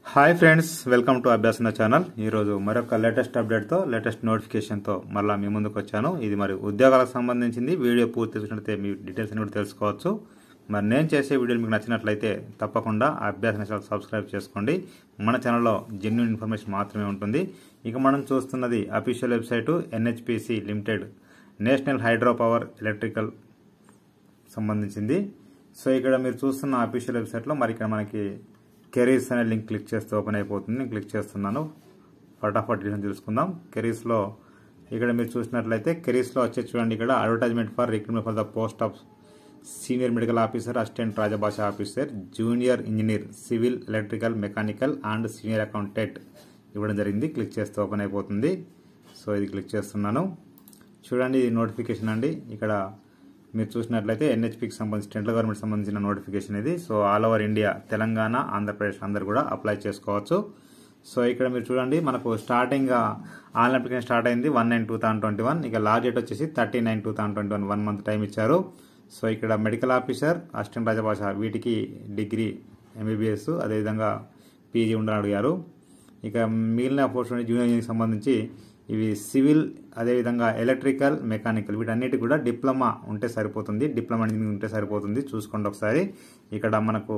hi friends welcome to Abhyasana channel ఈరోజు మరొక latest అప్డేట్తో latest నోటిఫికేషన్తో మళ్ళీ మీ ముందుకు వచ్చాను ఇది మరి ఉద్యోగాలకు సంబంధించింది వీడియో పూర్తి చూసినట్లయితే మీ డీటెయిల్స్ అని కూడా తెలుసుకోవచ్చు మరి నేను చేసే వీడియోలు మీకు నచ్చినట్లయితే తప్పకుండా అభ్యాసన ఛానల్ సబ్స్క్రైబ్ చేసుకోండి మన ఛానల్లో జెన్యున్ ఇన్ఫర్మేషన్ మాత్రమే ఉంటుంది ఇక మనం చూస్తున్నది official website NHPC limited national hydro power electrical సంబంధించింది సో ఇక్కడ మీరు చూస్తున్న అఫీషియల్ వెబ్సైట్లో మరి ఇక్కడ మనకి కెరీర్స్ అనే లింక్ క్లిక్ చేస్తే ఓపెన్ అయిపోతుంది నేను క్లిక్ చేస్తున్నాను ఫటాఫట్ డీటెయిల్స్ తెలుసుకుందాం కెరీర్స్లో ఇక్కడ మీరు చూసినట్లయితే కెరీర్స్లో వచ్చే చూడండి ఇక్కడ advertisement for recruitment for the post of senior medical officer assistant Rajbhasha officer junior engineer civil electrical mechanical and senior accountant ఇవ్వడం జరిగింది క్లిక్ చేస్తే ఓపెన్ అయిపోతుంది సో ఇది క్లిక్ చేస్తున్నాను చూడండి ఇది నోటిఫికేషన్ అండి ఇక్కడ మీరు చూసినట్లయితే ఎన్హెచ్పికి సంబంధించి సెంట్రల్ గవర్నమెంట్ సంబంధించిన నోటిఫికేషన్ ఇది so all over India Telangana Andhra Pradesh అందరు కూడా అప్లై చేసుకోవచ్చు సో ఇక్కడ మీరు చూడండి మనకు స్టార్టింగ్ ఆన్లైన్ అప్లికేషన్ స్టార్ట్ అయింది one nine two thousand twenty one ఇక లాస్ట్ డేట్ వచ్చేసి thirty nine two thousand twenty one one month time ఇచ్చారు సో ఇక్కడ మెడికల్ ఆఫీసర్ అసిస్టెంట్ రాజభాష వీటికి డిగ్రీ ఎంబీబీఎస్ అదేవిధంగా పీజీ ఉండాలని అడిగారు ఇక మిగిలిన పోస్ట్ జూనియర్ ఇంజనీరింగ్ సంబంధించి ఇవి సివిల్ అదేవిధంగా ఎలక్ట్రికల్ మెకానికల్ వీటన్నిటి కూడా డిప్లొమా ఉంటే సరిపోతుంది డిప్లొమా ఇంజనీరింగ్ ఉంటే సరిపోతుంది చూసుకోండి ఒకసారి ఇక్కడ మనకు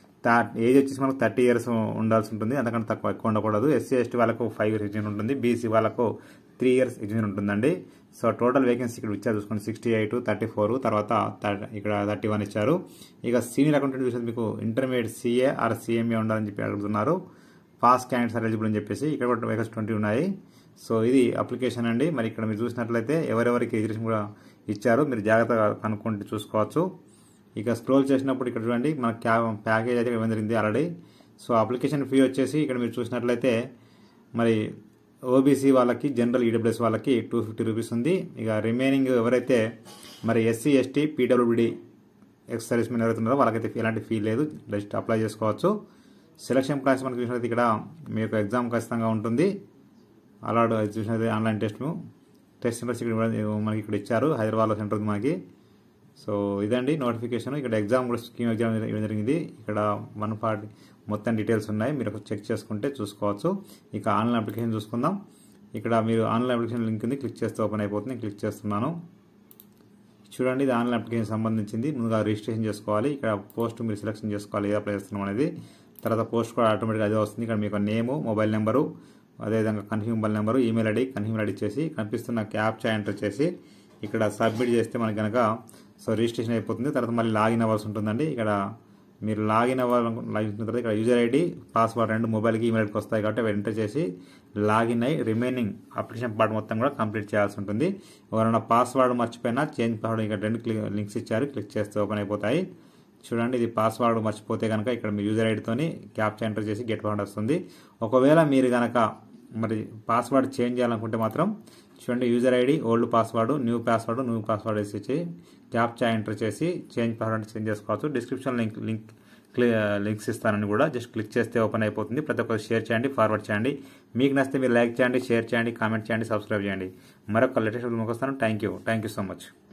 ఏజ్ వచ్చేసి మనకు థర్టీ ఇయర్స్ ఉండాల్సి ఉంటుంది అంతకంటే తక్కువ ఎక్కువ ఉండకూడదు ఎస్సీ ఎస్టీ వాళ్ళకు ఫైవ్ ఇయర్స్ ఎగ్జిన్ ఉంటుంది బీసీ వాళ్ళకు త్రీ ఇయర్స్ ఎగ్జిన్ ఉంటుందండి సో టోటల్ వేకెన్సీ ఇక్కడ ఇచ్చారు చూసుకోండి సిక్స్టీ ఎయిట్ థర్టీ ఫోర్ తర్వాత ఇక్కడ థర్టీ వన్ ఇచ్చారు ఇక సీనియర్ అకౌంటెంట్ చూసేది మీకు ఇంటర్మీడియట్ సీఏ ఆర్ సీఎంఏ ఉండాలని చెప్పి అడుగుతున్నారు ఫాస్ట్ క్యాండిడేట్స్ ఎలిజిబుల్ అని చెప్పేసి ఇక్కడ కూడా వేకెన్సీ ట్వంటీ ఉన్నాయి సో ఇది అప్లికేషన్ అండి మరి ఇక్కడ మీరు చూసినట్లయితే ఎవరెవరికి రిజిస్ట్రేషన్ కూడా ఇచ్చారు మీరు జాగ్రత్తగా కనుక్కుంటే చూసుకోవచ్చు ఇక స్క్రోల్ చేసినప్పుడు ఇక్కడ చూడండి మన క్యా ప్యాకేజ్ అయితే ఇవ్వడం జరిగింది ఆల్రెడీ సో అప్లికేషన్ ఫీ వచ్చేసి ఇక్కడ మీరు చూసినట్లయితే మరి ఓబీసీ వాళ్ళకి జనరల్ ఈడబ్ల్యూఎస్ వాళ్ళకి టూ ఫిఫ్టీ రూపీస్ ఉంది ఇక రిమైనింగ్ ఎవరైతే మరి SC ST PWD ex service men ఎవరైతే ఉన్నారో వాళ్ళకైతే ఎలాంటి ఫీ లేదు జస్ట్ అప్లై చేసుకోవచ్చు సెలక్షన్ క్లాస్ మనకి చూసినట్లయితే ఇక్కడ మీ యొక్క ఎగ్జామ్ ఖచ్చితంగా ఉంటుంది అలాడ్ చూసినది ఆన్లైన్ టెస్ట్ టెస్ట్ సెంటర్స్ ఇక్కడ మనకి ఇక్కడ ఇచ్చారు హైదరాబాద్లో సెంటర్ ఉంది మనకి సో ఇదండి నోటిఫికేషన్ ఇక్కడ ఎగ్జామ్ కూడా స్కీమ్ ఎగ్జామ్ ఇవ్వడం జరిగింది ఇక్కడ వన్ ఫార్టీ మొత్తం డీటెయిల్స్ ఉన్నాయి మీరు చెక్ చేసుకుంటే చూసుకోవచ్చు ఇక ఆన్లైన్ అప్లికేషన్ చూసుకుందాం ఇక్కడ మీరు ఆన్లైన్ అప్లికేషన్ లింక్ ఉంది క్లిక్ చేస్తే ఓపెన్ అయిపోతుంది క్లిక్ చేస్తున్నాను చూడండి ఇది ఆన్లైన్ అప్లికేషన్ సంబంధించింది ముందుగా రిజిస్ట్రేషన్ చేసుకోవాలి ఇక్కడ పోస్ట్ మీరు సెలెక్షన్ చేసుకోవాలి ఏది అప్లై చేస్తున్నాం అనేది తర్వాత పోస్ట్ కూడా ఆటోమేటిక్గా అదే వస్తుంది ఇక్కడ మీకు నేము మొబైల్ నెంబరు అదేవిధంగా confirm mobile number email ID confirm ID చేసి కనిపిస్తున్న క్యాప్చా ఎంటర్ చేసి ఇక్కడ సబ్మిట్ చేస్తే మనకి కనుక సో రిజిస్ట్రేషన్ అయిపోతుంది తర్వాత మళ్ళీ లాగిన్ అవ్వాల్సి ఉంటుందండి ఇక్కడ మీరు లాగిన్ అవ్వాలను లాగిన్ తర్వాత ఇక్కడ యూజర్ ఐడి పాస్వర్డ్ రెండు మొబైల్కి ఈమెయిల్కి వస్తాయి కాబట్టి అవి ఎంటర్ చేసి లాగిన్ అయ్యి రిమైనింగ్ అప్లికేషన్ పార్ట్ మొత్తం కూడా కంప్లీట్ చేయాల్సి ఉంటుంది ఎవరైనా పాస్వర్డ్ మర్చిపోయినా చేంజ్ పాస్వర్డ్ ఇక్కడ రెండు లింక్స్ ఇచ్చారు క్లిక్ చేస్తే ఓపెన్ అయిపోతాయి చూడండి ఇది పాస్వర్డ్ మర్చిపోతే కనుక ఇక్కడ మీ యూజర్ ఐడితోని క్యాప్చా ఎంటర్ చేసి గెట్ పాస్వర్డ్ వస్తుంది ఒకవేళ మీరు కనుక మరి పాస్వర్డ్ చేంజ్ చేయాలనుకుంటే మాత్రం చూడండి user ID old password new password new password వేసి క్యాప్చా ఎంటర్ చేసి చేంజ్ పాస్వర్డ్ చేంజ్ చేసుకోవచ్చు డిస్క్రిప్షన్ లింక్ లింక్ లింక్స్ ఇస్తానని కూడా జస్ట్ క్లిక్ చేస్తే ఓపెన్ అయిపోతుంది ప్రతి ఒక్కరు షేర్ చేయండి ఫార్వర్డ్ చేయండి మీకు నచ్చితే మీరు లైక్ చేయండి షేర్ చేయండి కామెంట్ చేయండి సబ్స్క్రైబ్ చేయండి మరొక లేటెస్ట్ వస్తాను thank you thank you so much